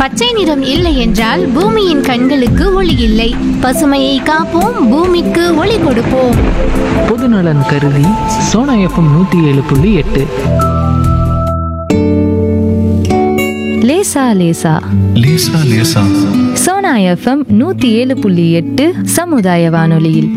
பச்சை நிறம் இல்லை என்றால் பூமியின் கண்களுக்கு ஒளி இல்லை பசுமையை காப்போம் பூமிக்கு ஒளி கொடுப்போம் பொதுநலன் கருதி சோனா எஃப்எம் நூற்றி ஏழு புள்ளி எட்டு லேசா லேசா லேசா லேசா சோனா எஃப்எம் நூத்தி ஏழு புள்ளி எட்டு சமுதாய வானொலியில்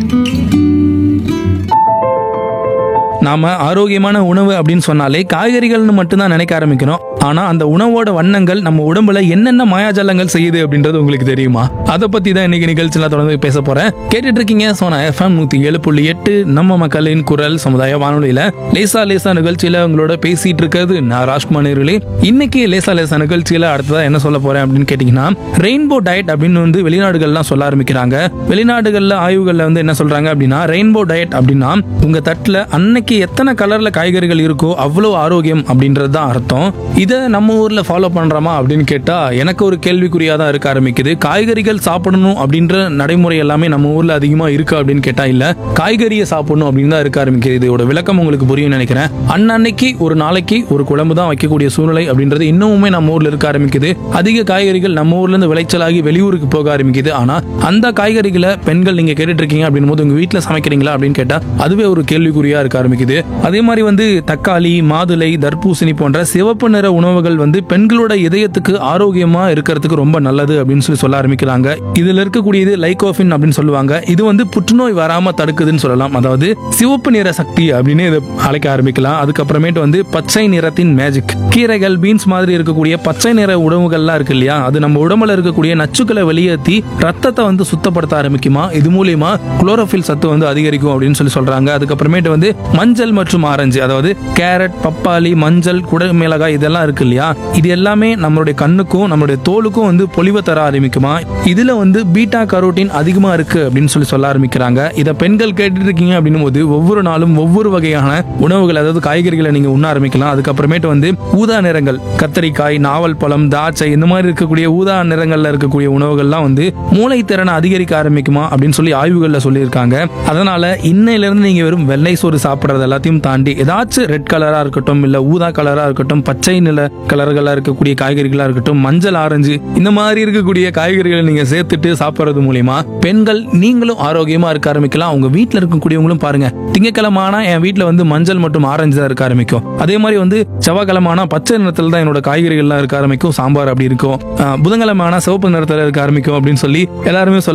நாம ஆரோக்கியமான உணவு அப்படின்னு சொன்னாலே காய்கறிகள்னு மட்டும்தான் நினைக்க ஆரம்பிக்கிறோம் ஆனா அந்த உணவோட வண்ணங்கள் நம்ம உடம்புல என்னென்ன மாயாஜாலங்கள் செய்யுது அப்படின்றது உங்களுக்கு தெரியுமா அதை பத்தி தான் இன்னைக்கு நிகழ்ச்சியில தொடர்ந்து பேச போறேன் கேட்டுட்டு இருக்கீங்க சோனா எஃப்எம் நூத்தி ஏழு புள்ளி எட்டு நம்ம மக்களின் குரல் சமுதாய வானொலியில லேசா லேசா நிகழ்ச்சியில உங்களோட பேசிட்டு இருக்கிறது நான் ராஜ்குமார் நேர்களே இன்னைக்கு லேசா லேசா நிகழ்ச்சியில அடுத்ததா என்ன சொல்ல போறேன் அப்படின்னு கேட்டீங்கன்னா ரெயின்போ டயட் அப்படின்னு வந்து வெளிநாடுகள்லாம் சொல்ல ஆரம்பிக்கிறாங்க வெளிநாடுகள்ல ஆய்வுகள்ல வந்து என்ன சொல்றாங்க அப்படின்னா ரெயின்போ டயட் அப்படின்னா உங்க தட்டுல அன்னைக்கு எத்தனை கலர்ல காய்கறிகள் இருக்கோ அவ்வளவு ஆரோக்கியம் அப்படின்றது தான் அர்த்தம் இதை நம்ம ஊர்ல ஃபாலோ பண்றோமா அப்படின்னு கேட்டா எனக்கு ஒரு கேள்விக்குறியா தான் இருக்க ஆரம்பிக்குது காய்கறிகள் சாப்பிடணும் அப்படின்ற நடைமுறை எல்லாமே நம்ம ஊர்ல அதிகமா இருக்கு அப்படின்னு கேட்டா இல்ல காய்கறியை சாப்பிடணும் அப்படின்னு தான் இருக்க ஆரம்பிக்குது இதோட விளக்கம் உங்களுக்கு புரியும் நினைக்கிறேன் அன்னன்னைக்கு ஒரு நாளைக்கு ஒரு குழம்பு தான் வைக்கக்கூடிய சூழ்நிலை அப்படின்றது இன்னமுமே நம்ம ஊர்ல இருக்க ஆரம்பிக்குது அதிக காய்கறிகள் நம்ம ஊர்ல இருந்து விளைச்சலாகி வெளியூருக்கு போக ஆரம்பிக்குது ஆனா அந்த காய்கறிகளை பெண்கள் நீங்க கேட்டுட்டு இருக்கீங்க அப்படின் போது உங்க வீட்டுல சமைக்கிறீங்களா அப்படின்னு கேட்டா அதுவே ஒரு கேள்விக்குறியா இருக்க ஆரம்பிக்குது அதே மாதிரி வந்து தக்காளி மாதுளை தர்பூசணி போன்ற சிவப்பு நிற உணவுகள் வந்து பெண்களோட இதயத்துக்கு ஆரோக்கியமா இருக்கிறதுக்கு ரொம்ப நல்லது அப்படின்னு சொல்லி சொல்ல ஆரம்பிக்கிறாங்க இதுல இருக்கக்கூடியது லைகோஃபின் அப்படின்னு சொல்லுவாங்க இது வந்து புற்றுநோய் வராம தடுக்குதுன்னு சொல்லலாம் அதாவது சிவப்பு நிற சக்தி அப்படின்னு இதை அழைக்க ஆரம்பிக்கலாம் அதுக்கப்புறமேட்டு வந்து பச்சை நிறத்தின் மேஜிக் கீரைகள் பீன்ஸ் மாதிரி இருக்கக்கூடிய பச்சை நிற உணவுகள்லாம் இருக்கு இல்லையா அது நம்ம உடம்புல இருக்கக்கூடிய நச்சுக்களை வெளியேற்றி ரத்தத்தை வந்து சுத்தப்படுத்த ஆரம்பிக்குமா இது மூலியமா குளோரோஃபில் சத்து வந்து அதிகரிக்கும் அப்படின்னு சொல்லி சொல்றாங்க அதுக்கப்புறமேட்டு வந்து மஞ்சள் மற்றும் ஆரஞ்சு அதாவது கேரட் பப்பாளி மஞ்சள் குடமிளகாய் இதெல்லாம் இருக்கு இல்லையா இது எல்லாமே நம்மளுடைய கண்ணுக்கும் நம்மளுடைய தோலுக்கும் வந்து பொலிவை தர ஆரம்பிக்குமா இதுல வந்து பீட்டா கரோட்டின் அதிகமா இருக்கு அப்படின்னு சொல்லி சொல்ல ஆரம்பிக்கிறாங்க இதை பெண்கள் கேட்டுட்டு இருக்கீங்க அப்படின்னும் போது ஒவ்வொரு நாளும் ஒவ்வொரு வகையான உணவுகள் அதாவது காய்கறிகளை நீங்க உண்ண ஆரம்பிக்கலாம் அதுக்கப்புறமேட்டு வந்து ஊதா நிறங்கள் கத்தரிக்காய் நாவல் பழம் திராட்சை இந்த மாதிரி இருக்கக்கூடிய ஊதா நிறங்கள்ல இருக்கக்கூடிய உணவுகள்லாம் வந்து மூளை திறனை அதிகரிக்க ஆரம்பிக்குமா அப்படின்னு சொல்லி ஆய்வுகள்ல சொல்லியிருக்காங்க அதனால இன்னையில இருந்து நீங்க வெறும் வெள்ளை சோறு சாப்பிடுறது எல்லாத்தையும் தாண்டி ஏதாச்சும் ரெட் கலரா இருக்கட்டும் இல்ல ஊதா கலரா இருக்கட்டும் பச்சை நில கலர்களா இருக்கக்கூடிய காய்கறிகளா இருக்கட்டும் மஞ்சள் ஆரஞ்சு இந்த மாதிரி இருக்கக்கூடிய காய்கறிகளை நீங்க சேர்த்துட்டு சாப்பிடுறது மூலியமா பெண்கள் நீங்களும் ஆரோக்கியமா இருக்க ஆரம்பிக்கலாம் உங்க வீட்டுல இருக்கக்கூடியவங்களும் பாருங்க திங்கக்கிழமை ஆனா என் வீட்டுல வந்து மஞ்சள் மற்றும் ஆரஞ்சு தான் இருக்க ஆரம்பிக்கும் அதே மாதிரி வந்து செவ்வாய்க்கிழமை ஆனா பச்சை நிறத்துல தான் என்னோட காய்கறிகள்லாம் இருக்க ஆரம்பிக்கும் சாம்பார் அப்படி இருக்கும் அஹ் புதன்கிழமை ஆனா சிவப்பு நிறத்துல இருக்க ஆரம்பிக்கும் அப்படின்னு சொல்லி எல்லாருமே சொல்ல